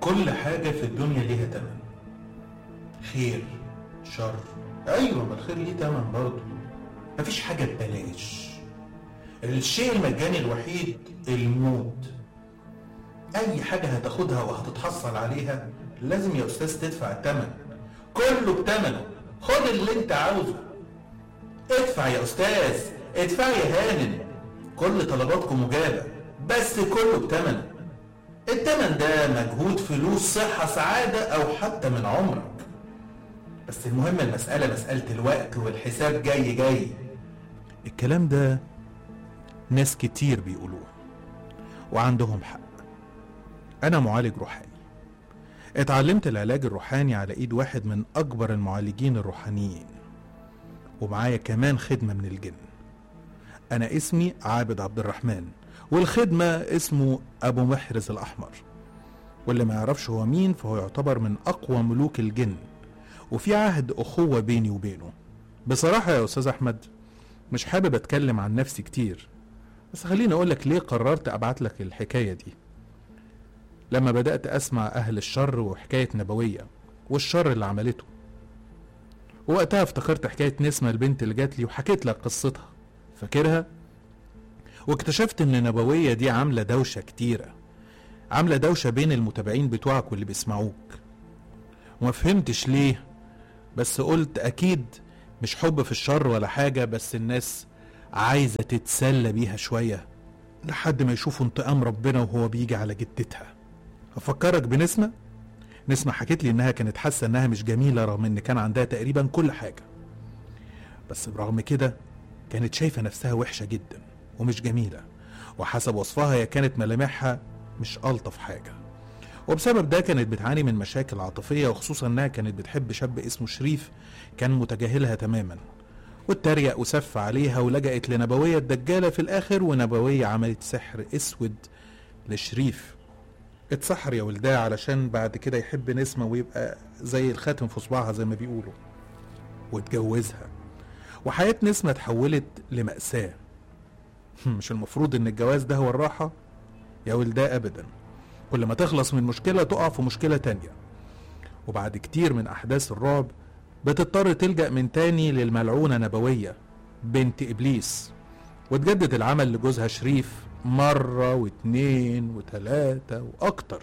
كل حاجة في الدنيا ليها تمن خير شر أيوة ما الخير ليه تمن برضه مفيش حاجة ببلاش الشيء المجاني الوحيد الموت أي حاجة هتاخدها وهتتحصل عليها لازم يا أستاذ تدفع التمن كله بتمنه خد اللي أنت عاوزه ادفع يا أستاذ ادفع يا هانم كل طلباتكم مجابة بس كله بتمنه التمن ده مجهود فلوس صحة سعادة أو حتى من عمرك بس المهم المسألة مسألة الوقت والحساب جاي جاي الكلام ده ناس كتير بيقولوه وعندهم حق أنا معالج روحاني اتعلمت العلاج الروحاني على إيد واحد من أكبر المعالجين الروحانيين ومعايا كمان خدمة من الجن أنا اسمي عابد عبد الرحمن والخدمة اسمه أبو محرز الأحمر واللي ما يعرفش هو مين فهو يعتبر من أقوى ملوك الجن وفي عهد أخوة بيني وبينه بصراحة يا أستاذ أحمد مش حابب أتكلم عن نفسي كتير بس خليني أقولك ليه قررت أبعت لك الحكاية دي لما بدأت أسمع أهل الشر وحكاية نبوية والشر اللي عملته وقتها افتكرت حكاية نسمة البنت اللي جات لي وحكيت لك قصتها فاكرها؟ واكتشفت ان نبوية دي عاملة دوشة كتيرة عاملة دوشة بين المتابعين بتوعك واللي بيسمعوك وما فهمتش ليه بس قلت اكيد مش حب في الشر ولا حاجة بس الناس عايزة تتسلى بيها شوية لحد ما يشوفوا انتقام ربنا وهو بيجي على جدتها افكرك بنسمة نسمة حكت لي انها كانت حاسة انها مش جميلة رغم ان كان عندها تقريبا كل حاجة بس برغم كده كانت شايفة نفسها وحشة جدا ومش جميلة وحسب وصفها هي كانت ملامحها مش ألطف حاجة وبسبب ده كانت بتعاني من مشاكل عاطفية وخصوصا انها كانت بتحب شاب اسمه شريف كان متجاهلها تماما واتريق وسف عليها ولجأت لنبوية الدجالة في الآخر ونبوية عملت سحر أسود لشريف اتسحر يا ولداه علشان بعد كده يحب نسمة ويبقى زي الخاتم في صباعها زي ما بيقولوا واتجوزها وحياة نسمة اتحولت لمأساة مش المفروض ان الجواز ده هو الراحة يا ولداه ابدا كل ما تخلص من مشكلة تقع في مشكلة تانية وبعد كتير من احداث الرعب بتضطر تلجأ من تاني للملعونة نبوية بنت ابليس وتجدد العمل لجوزها شريف مرة واتنين وتلاتة واكتر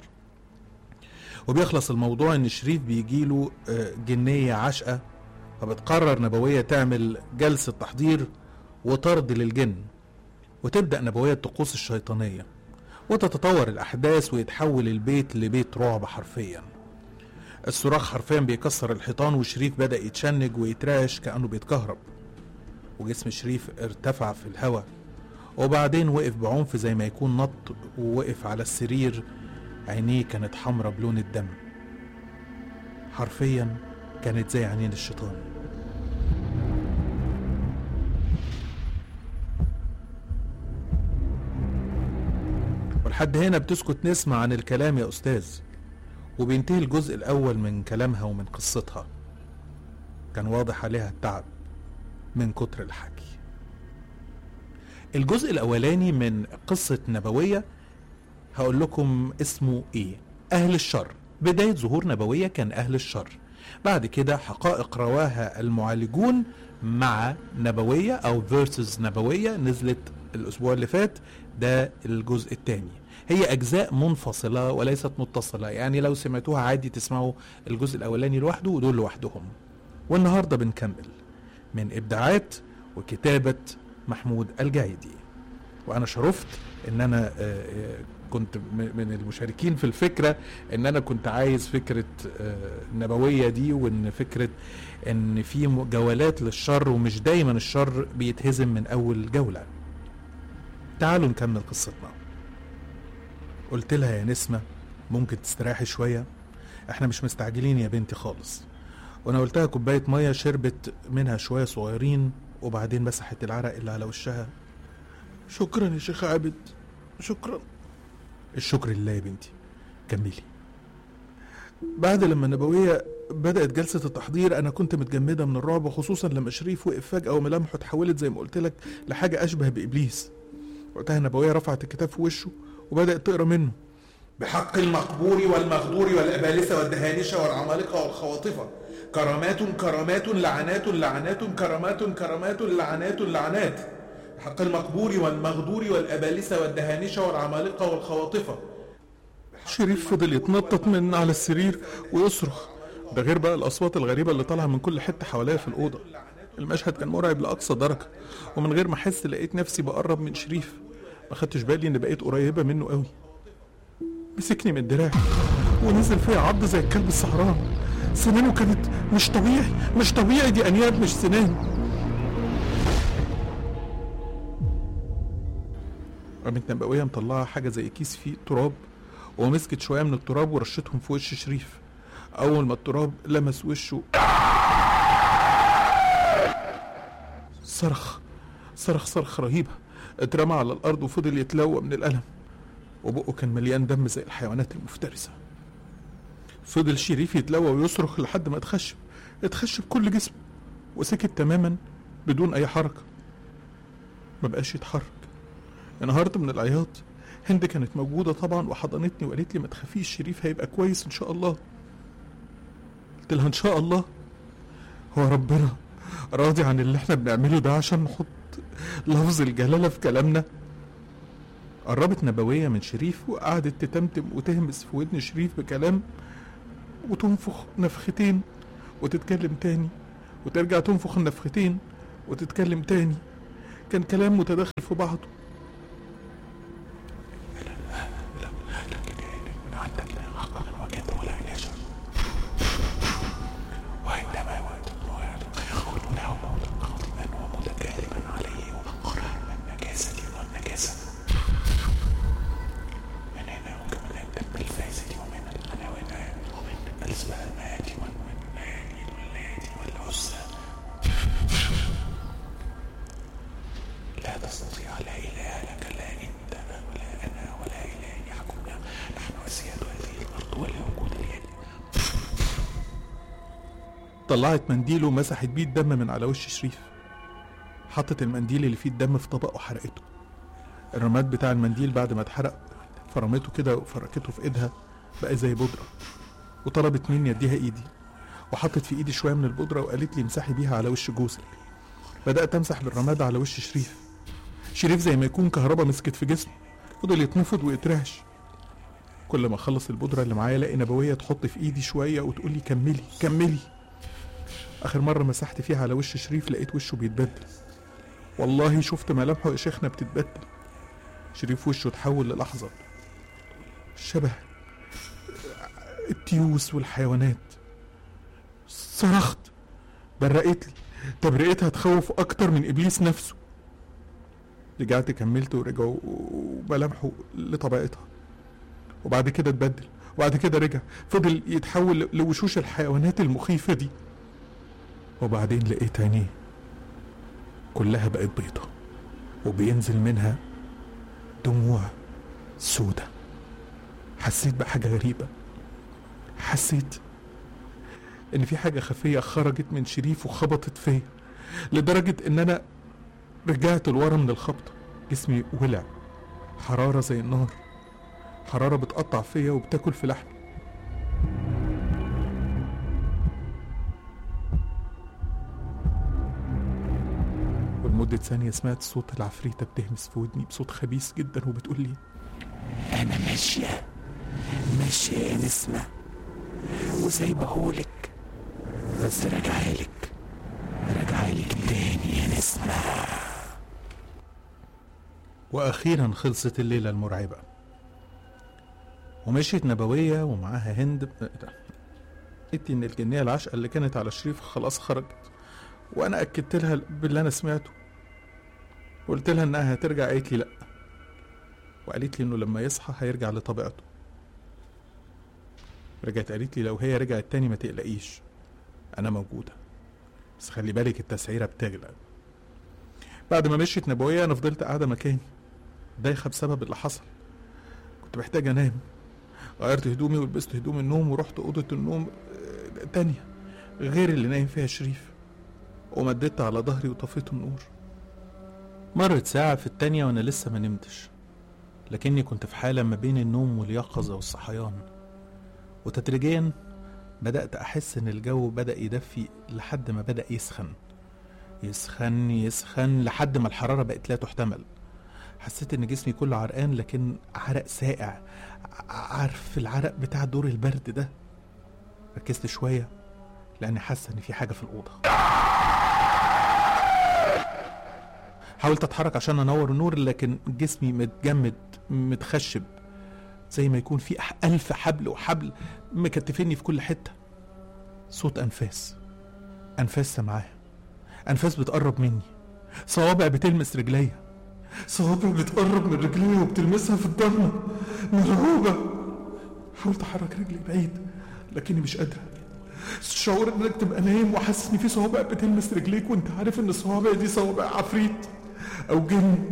وبيخلص الموضوع ان شريف بيجيله آه، جنية عشقة فبتقرر نبوية تعمل جلسة تحضير وطرد للجن وتبدأ نبوية الطقوس الشيطانية وتتطور الأحداث ويتحول البيت لبيت رعب حرفيا الصراخ حرفيا بيكسر الحيطان وشريف بدأ يتشنج ويتراش كأنه بيتكهرب وجسم شريف ارتفع في الهواء وبعدين وقف بعنف زي ما يكون نط ووقف على السرير عينيه كانت حمرة بلون الدم حرفيا كانت زي عينين الشيطان ولحد هنا بتسكت نسمع عن الكلام يا أستاذ وبينتهي الجزء الأول من كلامها ومن قصتها كان واضح عليها التعب من كتر الحكي الجزء الأولاني من قصة نبوية هقول لكم اسمه إيه أهل الشر بداية ظهور نبوية كان أهل الشر بعد كده حقائق رواها المعالجون مع نبوية أو فيرسز نبوية نزلت الأسبوع اللي فات ده الجزء الثاني هي أجزاء منفصلة وليست متصلة يعني لو سمعتوها عادي تسمعوا الجزء الأولاني لوحده ودول لوحدهم والنهاردة بنكمل من إبداعات وكتابة محمود الجايدي وأنا شرفت إن أنا آه، آه، كنت م- من المشاركين في الفكرة إن أنا كنت عايز فكرة آه، النبوية دي وإن فكرة إن في م- جولات للشر ومش دايما الشر بيتهزم من أول جولة تعالوا نكمل قصتنا قلت لها يا نسمة ممكن تستريحي شوية احنا مش مستعجلين يا بنتي خالص وانا قلتها كوباية مية شربت منها شوية صغيرين وبعدين مسحت العرق اللي على وشها شكرا يا شيخ عابد شكرا الشكر لله يا بنتي كملي بعد لما النبوية بدأت جلسة التحضير أنا كنت متجمدة من الرعب خصوصا لما شريف وقف فجأة وملامحه اتحولت زي ما قلت لك لحاجة أشبه بإبليس وقتها النبوية رفعت الكتاب في وشه وبدأت تقرا منه بحق المقبور والمغدور والأبالسة والدهانشة والعمالقة والخواطفة كرامات كرامات لعنات لعنات كرامات كرامات لعنات لعنات بحق المقبور والمغدور والأبالسة والدهانشة والعمالقة والخواطفة شريف فضل يتنطط من على السرير ويصرخ ده غير بقى الأصوات الغريبة اللي طالعة من كل حتة حواليا في الأوضة المشهد كان مرعب لأقصى درجة ومن غير ما أحس لقيت نفسي بقرب من شريف ما خدتش بالي إن بقيت قريبة منه قوي مسكني من دراعي ونزل فيا عض زي الكلب السهران سنانه كانت مش طبيعي مش طبيعي دي أنياب مش سنان قامت نبوية مطلعة حاجة زي كيس فيه تراب ومسكت شوية من التراب ورشتهم في وش شريف أول ما التراب لمس وشه صرخ صرخ صرخ رهيبة اترمى على الأرض وفضل يتلوى من الألم وبقه كان مليان دم زي الحيوانات المفترسة فضل شريف يتلوى ويصرخ لحد ما اتخشب اتخشب كل جسمه وسكت تماما بدون أي حركة ما بقاش يتحرك انهارت من العياط هند كانت موجودة طبعا وحضنتني وقالت لي ما تخافيش شريف هيبقى كويس إن شاء الله قلت لها إن شاء الله هو ربنا راضي عن اللي احنا بنعمله ده عشان نحط لفظ الجلالة في كلامنا قربت نبوية من شريف وقعدت تتمتم وتهمس في ودن شريف بكلام وتنفخ نفختين وتتكلم تاني وترجع تنفخ النفختين وتتكلم تاني كان كلام متداخل في بعضه لا تستطيع لا إله لك لا أنت ولا أنا ولا إله يحكمنا نحن أسياد هذه الأرض ولا وجود اليد طلعت منديل ومسحت بيه الدم من على وش شريف حطت المنديل اللي فيه الدم في طبق وحرقته الرماد بتاع المنديل بعد ما اتحرق فرمته كده وفركته في ايدها بقى زي بودرة وطلبت مني اديها ايدي وحطت في ايدي شوية من البودرة وقالت لي امسحي بيها على وش جوزك بدأت امسح بالرماد على وش شريف شريف زي ما يكون كهربا مسكت في جسمه فضل يتنفض ويترعش كل ما اخلص البودرة اللي معايا الاقي نبوية تحط في ايدي شوية وتقول لي كملي كملي اخر مرة مسحت فيها على وش شريف لقيت وشه بيتبدل والله شفت ملامحه يا شيخنا بتتبدل شريف وشه اتحول للحظة شبه التيوس والحيوانات صرخت برقت لي تبرئتها تخوف اكتر من ابليس نفسه رجعت كملت ورجعوا ملامحه لطبيعتها وبعد كده اتبدل وبعد كده رجع فضل يتحول لوشوش الحيوانات المخيفة دي وبعدين لقيت عينيه كلها بقت بيضة وبينزل منها دموع سودة حسيت بحاجة غريبة حسيت ان في حاجة خفية خرجت من شريف وخبطت فيا لدرجة ان انا رجعت لورا من الخبطة جسمي ولع حرارة زي النار حرارة بتقطع فيا وبتاكل في لحمي ولمدة ثانية سمعت صوت العفريتة بتهمس في ودني بصوت خبيث جدا وبتقول لي أنا ماشية ماشية يا نسمة وسايبهولك بس راجعالك راجعالك تاني يا نسمة وأخيرا خلصت الليلة المرعبة ومشيت نبوية ومعاها هند قلت إن الجنية العشقة اللي كانت على شريف خلاص خرجت وأنا أكدت لها باللي أنا سمعته قلت لها إنها هترجع قالت لي لأ وقالت لي إنه لما يصحى هيرجع لطبيعته رجعت قالت لي لو هي رجعت تاني ما تقلقيش أنا موجودة بس خلي بالك التسعيرة بتغلى بعد ما مشيت نبوية أنا فضلت قاعدة مكاني دايخة بسبب اللي حصل كنت محتاج أنام غيرت هدومي ولبست هدوم النوم ورحت أوضة النوم آه، تانية غير اللي نايم فيها شريف ومددت على ظهري وطفيت النور مرت ساعة في التانية وأنا لسه ما نمتش لكني كنت في حالة ما بين النوم واليقظة والصحيان وتدريجيا بدأت أحس إن الجو بدأ يدفي لحد ما بدأ يسخن يسخن يسخن لحد ما الحرارة بقت لا تحتمل حسيت إن جسمي كله عرقان لكن عرق ساقع ع- عارف العرق بتاع دور البرد ده ركزت شوية لأني حاسة إن في حاجة في الأوضة حاولت أتحرك عشان أنور النور لكن جسمي متجمد متخشب زي ما يكون في أح- ألف حبل وحبل مكتفيني في كل حتة صوت أنفاس أنفاس سمعاها أنفاس بتقرب مني صوابع بتلمس رجليا صوابع بتقرب من رجليا وبتلمسها في الضلمة مرعوبة حاولت أحرك رجلي بعيد لكني مش قادرة شعور انك تبقى نايم وحاسس ان في صوابع بتلمس رجليك وانت عارف ان الصوابع دي صوابع عفريت او جن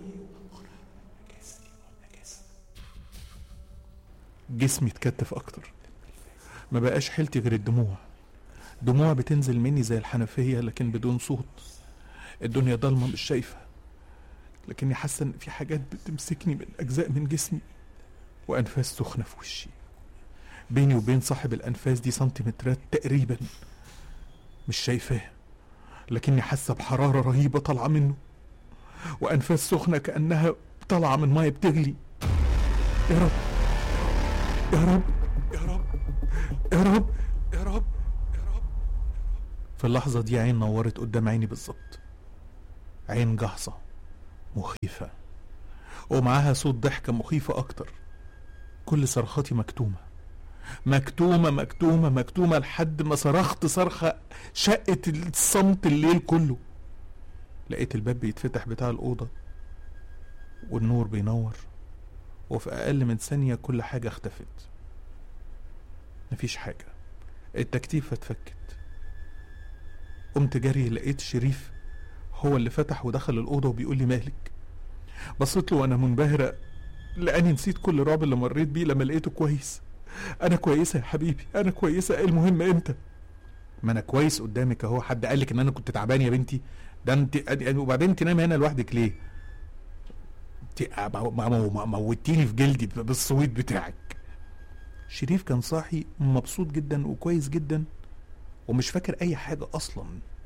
جسمي اتكتف اكتر ما بقاش حيلتي غير الدموع دموع بتنزل مني زي الحنفية لكن بدون صوت الدنيا ضلمة مش شايفة لكني حاسة ان في حاجات بتمسكني من اجزاء من جسمي وانفاس سخنة في وشي بيني وبين صاحب الانفاس دي سنتيمترات تقريبا مش شايفاه لكني حاسة بحرارة رهيبة طالعة منه وانفاس سخنة كأنها طالعة من مية بتغلي يا رب يا رب يا رب يا رب يا رب يا رب في اللحظة دي عين نورت قدام عيني بالظبط عين جحظة مخيفة ومعاها صوت ضحكة مخيفة أكتر كل صرخاتي مكتومة مكتومة مكتومة مكتومة لحد ما صرخت صرخة شقت الصمت الليل كله لقيت الباب بيتفتح بتاع الأوضة والنور بينور وفي أقل من ثانية كل حاجة اختفت مفيش حاجة التكتيفة اتفكت قمت جري لقيت شريف هو اللي فتح ودخل الأوضة وبيقول لي مالك بصيت له وأنا منبهرة لأني نسيت كل رعب اللي مريت بيه لما لقيته كويس أنا كويسة يا حبيبي أنا كويسة المهم أنت ما أنا كويس قدامك أهو حد قالك إن أنا كنت تعبان يا بنتي ده أنت أد- وبعدين أنت نايمة هنا لوحدك ليه؟ انت مو- مو- مو- موتيني في جلدي ب- بالصويت بتاعك شريف كان صاحي مبسوط جدا وكويس جدا ومش فاكر اي حاجة اصلا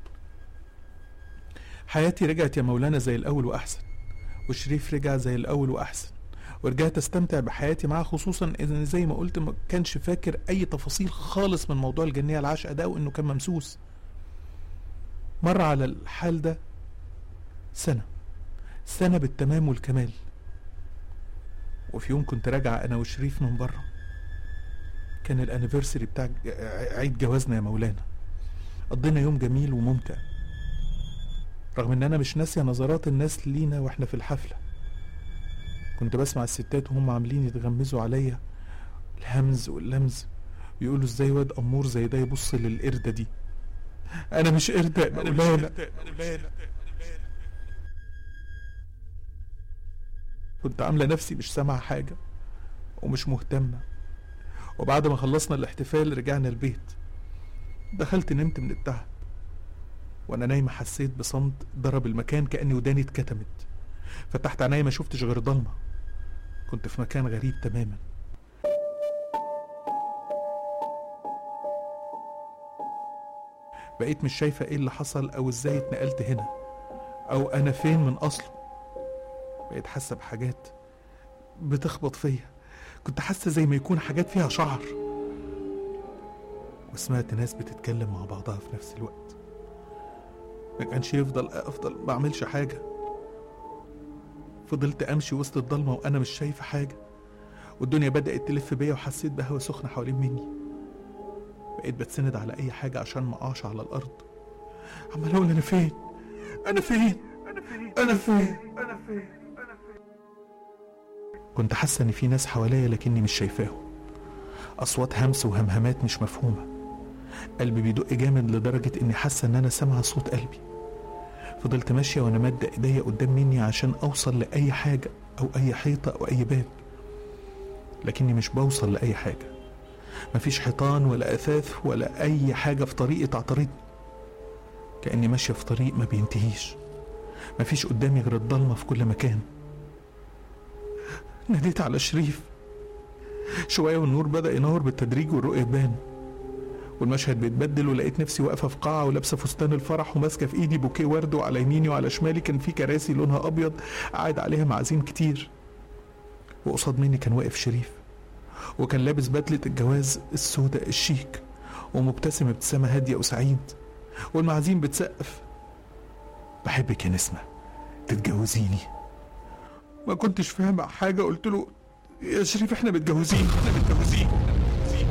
حياتي رجعت يا مولانا زي الاول واحسن وشريف رجع زي الاول واحسن ورجعت استمتع بحياتي معاه خصوصا ان زي ما قلت ما كانش فاكر اي تفاصيل خالص من موضوع الجنيه العاشقه ده وانه كان ممسوس مر على الحال ده سنه سنه بالتمام والكمال وفي يوم كنت راجع انا وشريف من بره كان الانيفرساري بتاع ج- عيد جوازنا يا مولانا قضينا يوم جميل وممتع رغم ان انا مش ناسيه نظرات الناس لينا واحنا في الحفله كنت بسمع الستات وهم عاملين يتغمزوا عليا الهمز واللمز بيقولوا ازاي واد امور زي ده يبص للقرده دي انا مش قرده يا مولانا كنت عامله نفسي مش سامعه حاجه ومش مهتمه وبعد ما خلصنا الاحتفال رجعنا البيت دخلت نمت من التعب وانا نايمه حسيت بصمت ضرب المكان كاني وداني اتكتمت فتحت عينيا ما شفتش غير ضلمه كنت في مكان غريب تماما بقيت مش شايفه ايه اللي حصل او ازاي اتنقلت هنا او انا فين من اصله بقيت حاسه بحاجات بتخبط فيا كنت حاسه زي ما يكون حاجات فيها شعر وسمعت ناس بتتكلم مع بعضها في نفس الوقت ما كانش يفضل افضل ما اعملش حاجه فضلت امشي وسط الضلمه وانا مش شايفه حاجه والدنيا بدات تلف بيا وحسيت بهوا سخنه حوالين مني بقيت بتسند على اي حاجه عشان ما اقعش على الارض عمال اقول انا فين انا فين انا فين انا فين كنت حاسه ان في ناس حواليا لكني مش شايفاهم اصوات همس وهمهمات مش مفهومه قلبي بيدق جامد لدرجه اني حاسه ان انا سامعه صوت قلبي فضلت ماشيه وانا مادة ايديا قدام مني عشان اوصل لاي حاجه او اي حيطه او اي باب لكني مش بوصل لاي حاجه مفيش حيطان ولا اثاث ولا اي حاجه في طريقي تعترضني كاني ماشيه في طريق ما بينتهيش مفيش قدامي غير الضلمه في كل مكان ناديت على شريف شوية والنور بدأ ينور بالتدريج والرؤية تبان والمشهد بيتبدل ولقيت نفسي واقفة في قاعة ولابسة فستان الفرح وماسكة في ايدي بوكيه ورد وعلى يميني وعلى شمالي كان في كراسي لونها أبيض قاعد عليها معازيم كتير وقصاد مني كان واقف شريف وكان لابس بدلة الجواز السوداء الشيك ومبتسم ابتسامة هادية وسعيد والمعازيم بتسقف بحبك يا نسمة تتجوزيني ما كنتش فاهم حاجة قلت له يا شريف احنا متجوزين احنا متجوزين احنا متجوزين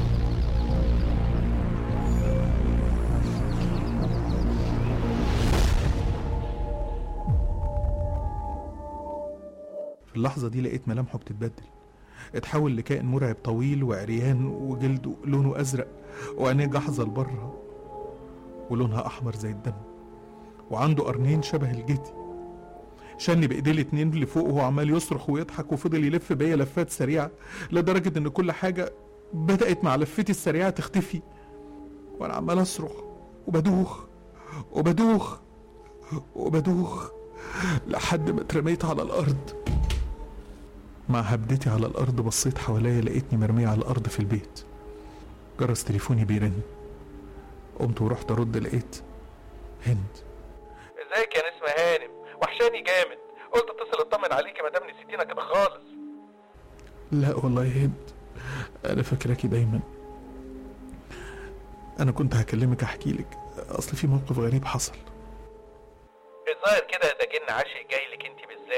في اللحظة دي لقيت ملامحه بتتبدل اتحول لكائن مرعب طويل وعريان وجلده لونه أزرق وعينيه جحظة لبره ولونها أحمر زي الدم وعنده قرنين شبه الجدي شني بايديه الاتنين اللي فوق وهو عمال يصرخ ويضحك وفضل يلف بيا لفات سريعة لدرجة ان كل حاجة بدأت مع لفتي السريعة تختفي وانا عمال اصرخ وبدوخ وبدوخ وبدوخ لحد ما اترميت على الارض مع هبدتي على الارض بصيت حواليا لقيتني مرمية على الارض في البيت جرس تليفوني بيرن قمت ورحت ارد لقيت هند ازيك يا نسمة هانم وحشاني جامد قلت اتصل اطمن عليكي ما دام نسيتينا كده خالص لا والله يا هند انا فاكراكي دايما انا كنت هكلمك احكي لك اصل في موقف غريب حصل الظاهر كده ده جن عاشق جاي لك انت